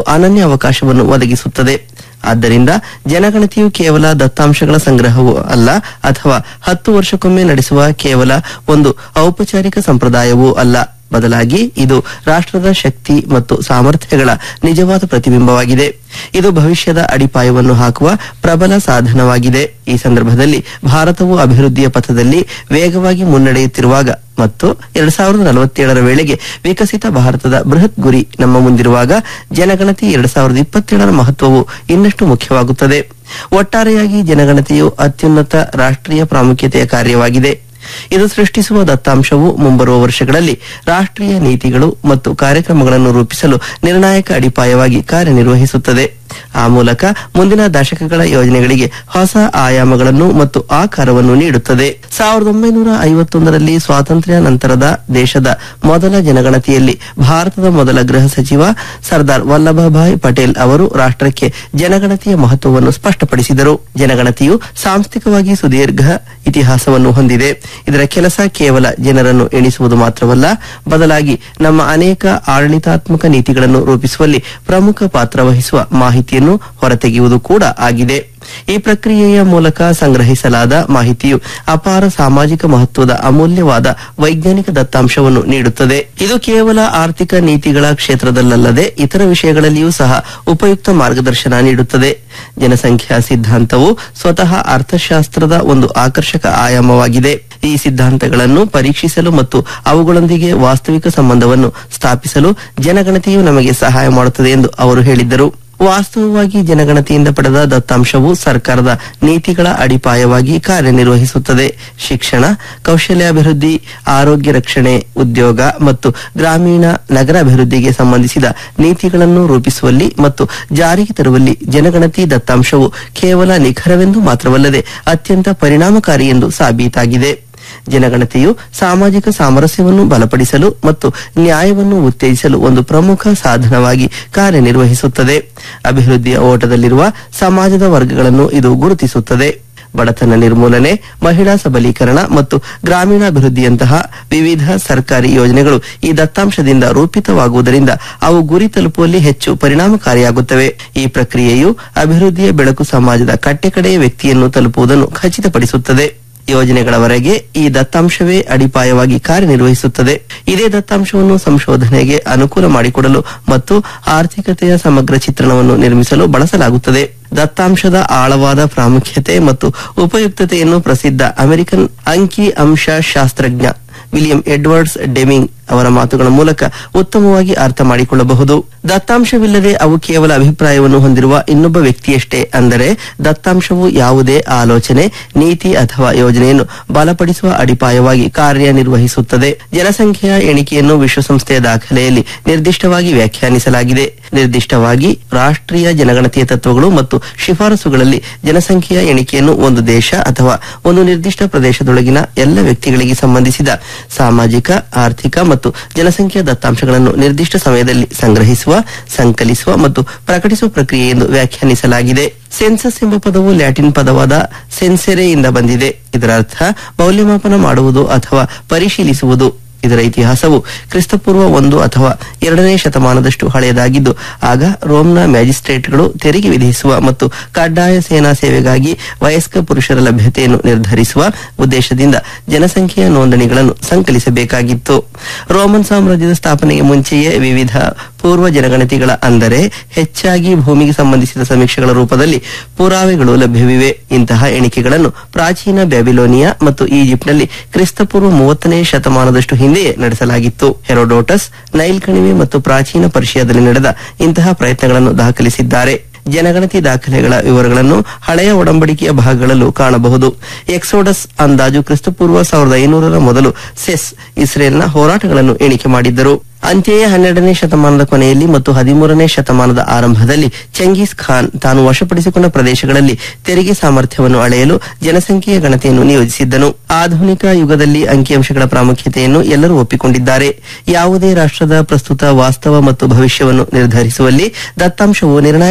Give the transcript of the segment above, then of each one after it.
ಅನನ್ಯ ಅವಕಾಶವನ್ನು ಒದಗಿಸುತ್ತದೆ ಆದ್ದರಿಂದ ಜನಗಣತಿಯು ಕೇವಲ ದತ್ತಾಂಶಗಳ ಸಂಗ್ರಹವೂ ಅಲ್ಲ ಅಥವಾ ಹತ್ತು ವರ್ಷಕ್ಕೊಮ್ಮೆ ನಡೆಸುವ ಕೇವಲ ಒಂದು ಔಪಚಾರಿಕ ಸಂಪ್ರದಾಯವೂ ಅಲ್ಲ ಬದಲಾಗಿ ಇದು ರಾಷ್ಟ್ರದ ಶಕ್ತಿ ಮತ್ತು ಸಾಮರ್ಥ್ಯಗಳ ನಿಜವಾದ ಪ್ರತಿಬಿಂಬವಾಗಿದೆ ಇದು ಭವಿಷ್ಯದ ಅಡಿಪಾಯವನ್ನು ಹಾಕುವ ಪ್ರಬಲ ಸಾಧನವಾಗಿದೆ ಈ ಸಂದರ್ಭದಲ್ಲಿ ಭಾರತವು ಅಭಿವೃದ್ಧಿಯ ಪಥದಲ್ಲಿ ವೇಗವಾಗಿ ಮುನ್ನಡೆಯುತ್ತಿರುವಾಗ ಮತ್ತು ಎರಡ್ ಸಾವಿರದ ನಲವತ್ತೇಳರ ವೇಳೆಗೆ ವಿಕಸಿತ ಭಾರತದ ಬೃಹತ್ ಗುರಿ ನಮ್ಮ ಮುಂದಿರುವಾಗ ಜನಗಣತಿ ಎರಡ್ ಸಾವಿರದ ಇಪ್ಪತ್ತೇಳರ ಮಹತ್ವವು ಇನ್ನಷ್ಟು ಮುಖ್ಯವಾಗುತ್ತದೆ ಒಟ್ಟಾರೆಯಾಗಿ ಜನಗಣತಿಯು ಅತ್ಯುನ್ನತ ರಾಷ್ಟ್ರೀಯ ಪ್ರಾಮುಖ್ಯತೆಯ ಕಾರ್ಯವಾಗಿದೆ ಇದು ಸೃಷ್ಟಿಸುವ ದತ್ತಾಂಶವು ಮುಂಬರುವ ವರ್ಷಗಳಲ್ಲಿ ರಾಷ್ಟ್ರೀಯ ನೀತಿಗಳು ಮತ್ತು ಕಾರ್ಯಕ್ರಮಗಳನ್ನು ರೂಪಿಸಲು ನಿರ್ಣಾಯಕ ಅಡಿಪಾಯವಾಗಿ ಕಾರ್ಯನಿರ್ವಹಿಸುತ್ತದೆ ಆ ಮೂಲಕ ಮುಂದಿನ ದಶಕಗಳ ಯೋಜನೆಗಳಿಗೆ ಹೊಸ ಆಯಾಮಗಳನ್ನು ಮತ್ತು ಆಕಾರವನ್ನು ನೀಡುತ್ತದೆ ಸಾವಿರದ ಒಂಬೈನೂರ ಐವತ್ತೊಂದರಲ್ಲಿ ಸ್ವಾತಂತ್ರ್ಯ ನಂತರದ ದೇಶದ ಮೊದಲ ಜನಗಣತಿಯಲ್ಲಿ ಭಾರತದ ಮೊದಲ ಗೃಹ ಸಚಿವ ಸರ್ದಾರ್ ವಲ್ಲಭಭಾಯ್ ಪಟೇಲ್ ಅವರು ರಾಷ್ಟ್ರಕ್ಕೆ ಜನಗಣತಿಯ ಮಹತ್ವವನ್ನು ಸ್ಪಷ್ಟಪಡಿಸಿದರು ಜನಗಣತಿಯು ಸಾಂಸ್ಥಿಕವಾಗಿ ಸುದೀರ್ಘ ಇತಿಹಾಸವನ್ನು ಹೊಂದಿದೆ ಇದರ ಕೆಲಸ ಕೇವಲ ಜನರನ್ನು ಎಣಿಸುವುದು ಮಾತ್ರವಲ್ಲ ಬದಲಾಗಿ ನಮ್ಮ ಅನೇಕ ಆಡಳಿತಾತ್ಮಕ ನೀತಿಗಳನ್ನು ರೂಪಿಸುವಲ್ಲಿ ಪ್ರಮುಖ ಪಾತ್ರ ವಹಿಸುವ ಮಾಹಿತಿಯನ್ನು ಹೊರತೆಗೆಯುವುದು ಕೂಡ ಆಗಿದೆ ಈ ಪ್ರಕ್ರಿಯೆಯ ಮೂಲಕ ಸಂಗ್ರಹಿಸಲಾದ ಮಾಹಿತಿಯು ಅಪಾರ ಸಾಮಾಜಿಕ ಮಹತ್ವದ ಅಮೂಲ್ಯವಾದ ವೈಜ್ಞಾನಿಕ ದತ್ತಾಂಶವನ್ನು ನೀಡುತ್ತದೆ ಇದು ಕೇವಲ ಆರ್ಥಿಕ ನೀತಿಗಳ ಕ್ಷೇತ್ರದಲ್ಲದೆ ಇತರ ವಿಷಯಗಳಲ್ಲಿಯೂ ಸಹ ಉಪಯುಕ್ತ ಮಾರ್ಗದರ್ಶನ ನೀಡುತ್ತದೆ ಜನಸಂಖ್ಯಾ ಸಿದ್ಧಾಂತವು ಸ್ವತಃ ಅರ್ಥಶಾಸ್ತ್ರದ ಒಂದು ಆಕರ್ಷಕ ಆಯಾಮವಾಗಿದೆ ಈ ಸಿದ್ಧಾಂತಗಳನ್ನು ಪರೀಕ್ಷಿಸಲು ಮತ್ತು ಅವುಗಳೊಂದಿಗೆ ವಾಸ್ತವಿಕ ಸಂಬಂಧವನ್ನು ಸ್ಥಾಪಿಸಲು ಜನಗಣತಿಯು ನಮಗೆ ಸಹಾಯ ಮಾಡುತ್ತದೆ ಎಂದು ಅವರು ಹೇಳಿದ್ದರು ವಾಸ್ತವವಾಗಿ ಜನಗಣತಿಯಿಂದ ಪಡೆದ ದತ್ತಾಂಶವು ಸರ್ಕಾರದ ನೀತಿಗಳ ಅಡಿಪಾಯವಾಗಿ ಕಾರ್ಯನಿರ್ವಹಿಸುತ್ತದೆ ಶಿಕ್ಷಣ ಕೌಶಲ್ಯಾಭಿವೃದ್ಧಿ ಆರೋಗ್ಯ ರಕ್ಷಣೆ ಉದ್ಯೋಗ ಮತ್ತು ಗ್ರಾಮೀಣ ನಗರ ಅಭಿವೃದ್ಧಿಗೆ ಸಂಬಂಧಿಸಿದ ನೀತಿಗಳನ್ನು ರೂಪಿಸುವಲ್ಲಿ ಮತ್ತು ಜಾರಿಗೆ ತರುವಲ್ಲಿ ಜನಗಣತಿ ದತ್ತಾಂಶವು ಕೇವಲ ನಿಖರವೆಂದು ಮಾತ್ರವಲ್ಲದೆ ಅತ್ಯಂತ ಪರಿಣಾಮಕಾರಿ ಎಂದು ಸಾಬೀತಾಗಿದೆ ಜನಗಣತಿಯು ಸಾಮಾಜಿಕ ಸಾಮರಸ್ಯವನ್ನು ಬಲಪಡಿಸಲು ಮತ್ತು ನ್ಯಾಯವನ್ನು ಉತ್ತೇಜಿಸಲು ಒಂದು ಪ್ರಮುಖ ಸಾಧನವಾಗಿ ಕಾರ್ಯನಿರ್ವಹಿಸುತ್ತದೆ ಅಭಿವೃದ್ಧಿಯ ಓಟದಲ್ಲಿರುವ ಸಮಾಜದ ವರ್ಗಗಳನ್ನು ಇದು ಗುರುತಿಸುತ್ತದೆ ಬಡತನ ನಿರ್ಮೂಲನೆ ಮಹಿಳಾ ಸಬಲೀಕರಣ ಮತ್ತು ಗ್ರಾಮೀಣಾಭಿವೃದ್ಧಿಯಂತಹ ವಿವಿಧ ಸರ್ಕಾರಿ ಯೋಜನೆಗಳು ಈ ದತ್ತಾಂಶದಿಂದ ರೂಪಿತವಾಗುವುದರಿಂದ ಅವು ಗುರಿ ತಲುಪುವಲ್ಲಿ ಹೆಚ್ಚು ಪರಿಣಾಮಕಾರಿಯಾಗುತ್ತವೆ ಈ ಪ್ರಕ್ರಿಯೆಯು ಅಭಿವೃದ್ಧಿಯ ಬೆಳಕು ಸಮಾಜದ ಕಟ್ಟೆಕಡೆಯ ವ್ಯಕ್ತಿಯನ್ನು ತಲುಪುವುದನ್ನು ಖಚಿತಪಡಿಸುತ್ತದೆ ಯೋಜನೆಗಳವರೆಗೆ ಈ ದತ್ತಾಂಶವೇ ಅಡಿಪಾಯವಾಗಿ ಕಾರ್ಯನಿರ್ವಹಿಸುತ್ತದೆ ಇದೇ ದತ್ತಾಂಶವನ್ನು ಸಂಶೋಧನೆಗೆ ಅನುಕೂಲ ಮಾಡಿಕೊಡಲು ಮತ್ತು ಆರ್ಥಿಕತೆಯ ಸಮಗ್ರ ಚಿತ್ರಣವನ್ನು ನಿರ್ಮಿಸಲು ಬಳಸಲಾಗುತ್ತದೆ ದತ್ತಾಂಶದ ಆಳವಾದ ಪ್ರಾಮುಖ್ಯತೆ ಮತ್ತು ಉಪಯುಕ್ತತೆಯನ್ನು ಪ್ರಸಿದ್ಧ ಅಮೆರಿಕನ್ ಅಂಕಿ ಅಂಶ ಶಾಸ್ತ್ರಜ್ಞ ವಿಲಿಯಂ ಎಡ್ವರ್ಡ್ಸ್ ಡೆಮಿಂಗ್ ಅವರ ಮಾತುಗಳ ಮೂಲಕ ಉತ್ತಮವಾಗಿ ಅರ್ಥ ಮಾಡಿಕೊಳ್ಳಬಹುದು ದತ್ತಾಂಶವಿಲ್ಲದೆ ಅವು ಕೇವಲ ಅಭಿಪ್ರಾಯವನ್ನು ಹೊಂದಿರುವ ಇನ್ನೊಬ್ಬ ವ್ಯಕ್ತಿಯಷ್ಟೇ ಅಂದರೆ ದತ್ತಾಂಶವು ಯಾವುದೇ ಆಲೋಚನೆ ನೀತಿ ಅಥವಾ ಯೋಜನೆಯನ್ನು ಬಲಪಡಿಸುವ ಅಡಿಪಾಯವಾಗಿ ಕಾರ್ಯನಿರ್ವಹಿಸುತ್ತದೆ ಜನಸಂಖ್ಯೆಯ ಎಣಿಕೆಯನ್ನು ವಿಶ್ವಸಂಸ್ಥೆಯ ದಾಖಲೆಯಲ್ಲಿ ನಿರ್ದಿಷ್ಟವಾಗಿ ವ್ಯಾಖ್ಯಾನಿಸಲಾಗಿದೆ ನಿರ್ದಿಷ್ಟವಾಗಿ ರಾಷ್ಟ್ರೀಯ ಜನಗಣತಿಯ ತತ್ವಗಳು ಮತ್ತು ಶಿಫಾರಸುಗಳಲ್ಲಿ ಜನಸಂಖ್ಯೆಯ ಎಣಿಕೆಯನ್ನು ಒಂದು ದೇಶ ಅಥವಾ ಒಂದು ನಿರ್ದಿಷ್ಟ ಪ್ರದೇಶದೊಳಗಿನ ಎಲ್ಲ ವ್ಯಕ್ತಿಗಳಿಗೆ ಸಂಬಂಧಿಸಿದ ಸಾಮಾಜಿಕ ಆರ್ಥಿಕ ಮತ್ತು ಜನಸಂಖ್ಯಾ ದತ್ತಾಂಶಗಳನ್ನು ನಿರ್ದಿಷ್ಟ ಸಮಯದಲ್ಲಿ ಸಂಗ್ರಹಿಸುವ ಸಂಕಲಿಸುವ ಮತ್ತು ಪ್ರಕಟಿಸುವ ಪ್ರಕ್ರಿಯೆ ಎಂದು ವ್ಯಾಖ್ಯಾನಿಸಲಾಗಿದೆ ಸೆನ್ಸಸ್ ಎಂಬ ಪದವು ಲ್ಯಾಟಿನ್ ಪದವಾದ ಸೆನ್ಸೆರೆಯಿಂದ ಬಂದಿದೆ ಇದರ ಅರ್ಥ ಮೌಲ್ಯಮಾಪನ ಮಾಡುವುದು ಅಥವಾ ಪರಿಶೀಲಿಸುವುದು ಇದರ ಇತಿಹಾಸವು ಕ್ರಿಸ್ತಪೂರ್ವ ಒಂದು ಅಥವಾ ಎರಡನೇ ಶತಮಾನದಷ್ಟು ಹಳೆಯದಾಗಿದ್ದು ಆಗ ರೋಮ್ನ ಮ್ಯಾಜಿಸ್ಟ್ರೇಟ್ಗಳು ತೆರಿಗೆ ವಿಧಿಸುವ ಮತ್ತು ಕಡ್ಡಾಯ ಸೇನಾ ಸೇವೆಗಾಗಿ ವಯಸ್ಕ ಪುರುಷರ ಲಭ್ಯತೆಯನ್ನು ನಿರ್ಧರಿಸುವ ಉದ್ದೇಶದಿಂದ ಜನಸಂಖ್ಯೆಯ ನೋಂದಣಿಗಳನ್ನು ಸಂಕಲಿಸಬೇಕಾಗಿತ್ತು ರೋಮನ್ ಸಾಮ್ರಾಜ್ಯದ ಸ್ಥಾಪನೆಗೆ ಮುಂಚೆಯೇ ವಿವಿಧ ಪೂರ್ವ ಜನಗಣತಿಗಳ ಅಂದರೆ ಹೆಚ್ಚಾಗಿ ಭೂಮಿಗೆ ಸಂಬಂಧಿಸಿದ ಸಮೀಕ್ಷೆಗಳ ರೂಪದಲ್ಲಿ ಪುರಾವೆಗಳು ಲಭ್ಯವಿವೆ ಇಂತಹ ಎಣಿಕೆಗಳನ್ನು ಪ್ರಾಚೀನ ಬ್ಯಾಬಿಲೋನಿಯಾ ಮತ್ತು ಈಜಿಪ್ಟ್ನಲ್ಲಿ ಕ್ರಿಸ್ತಪೂರ್ವ ಮೂವತ್ತನೇ ಶತಮಾನದಷ್ಟು ಹಿಂದೆಯೇ ನಡೆಸಲಾಗಿತ್ತು ಹೆರೋಡೋಟಸ್ ನೈಲ್ ಕಣಿವೆ ಮತ್ತು ಪ್ರಾಚೀನ ಪರ್ಷಿಯಾದಲ್ಲಿ ನಡೆದ ಇಂತಹ ಪ್ರಯತ್ನಗಳನ್ನು ದಾಖಲಿಸಿದ್ದಾರೆ ಜನಗಣತಿ ದಾಖಲೆಗಳ ವಿವರಗಳನ್ನು ಹಳೆಯ ಒಡಂಬಡಿಕೆಯ ಭಾಗಗಳಲ್ಲೂ ಕಾಣಬಹುದು ಎಕ್ಸೋಡಸ್ ಅಂದಾಜು ಕ್ರಿಸ್ತಪೂರ್ವ ಸಾವಿರದ ಐನೂರರ ಮೊದಲು ಸೆಸ್ ಇಸ್ರೇಲ್ನ ಹೋರಾಟಗಳನ್ನು ಎಣಿಕೆ ಮಾಡಿದ್ದರು ಅಂತೆಯೇ ಹನ್ನೆರಡನೇ ಶತಮಾನದ ಕೊನೆಯಲ್ಲಿ ಮತ್ತು ಹದಿಮೂರನೇ ಶತಮಾನದ ಆರಂಭದಲ್ಲಿ ಚೆಂಗೀಸ್ ಖಾನ್ ತಾನು ವಶಪಡಿಸಿಕೊಂಡ ಪ್ರದೇಶಗಳಲ್ಲಿ ತೆರಿಗೆ ಸಾಮರ್ಥ್ಯವನ್ನು ಅಳೆಯಲು ಜನಸಂಖ್ಯೆಯ ಗಣತಿಯನ್ನು ನಿಯೋಜಿಸಿದ್ದನು ಆಧುನಿಕ ಯುಗದಲ್ಲಿ ಅಂಕಿಅಂಶಗಳ ಪ್ರಾಮುಖ್ಯತೆಯನ್ನು ಎಲ್ಲರೂ ಒಪ್ಪಿಕೊಂಡಿದ್ದಾರೆ ಯಾವುದೇ ರಾಷ್ಟ್ರದ ಪ್ರಸ್ತುತ ವಾಸ್ತವ ಮತ್ತು ಭವಿಷ್ಯವನ್ನು ನಿರ್ಧರಿಸುವಲ್ಲಿ ದತ್ತಾಂಶವು ನಿರ್ಣಾಯಕ ಪಾತ್ರ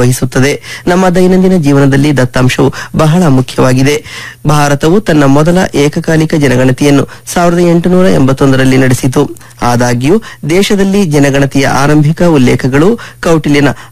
ವಹಿಸುತ್ತದೆ ನಮ್ಮ ದೈನಂದಿನ ಜೀವನದಲ್ಲಿ ದತ್ತಾಂಶವು ಬಹಳ ಮುಖ್ಯವಾಗಿದೆ ಭಾರತವು ತನ್ನ ಮೊದಲ ಏಕಕಾಲಿಕ ಜನಗಣತಿಯನ್ನು ಸಾವಿರದ ಎಂಟುನೂರ ಎಂಬತ್ತೊಂದರಲ್ಲಿ ನಡೆಸಿತು ಆದಾಗ್ಯೂ ದೇಶದಲ್ಲಿ ಜನಗಣತಿಯ ಆರಂಭಿಕ ಉಲ್ಲೇಖಗಳು ಕೌಟಿಲ್ಯನ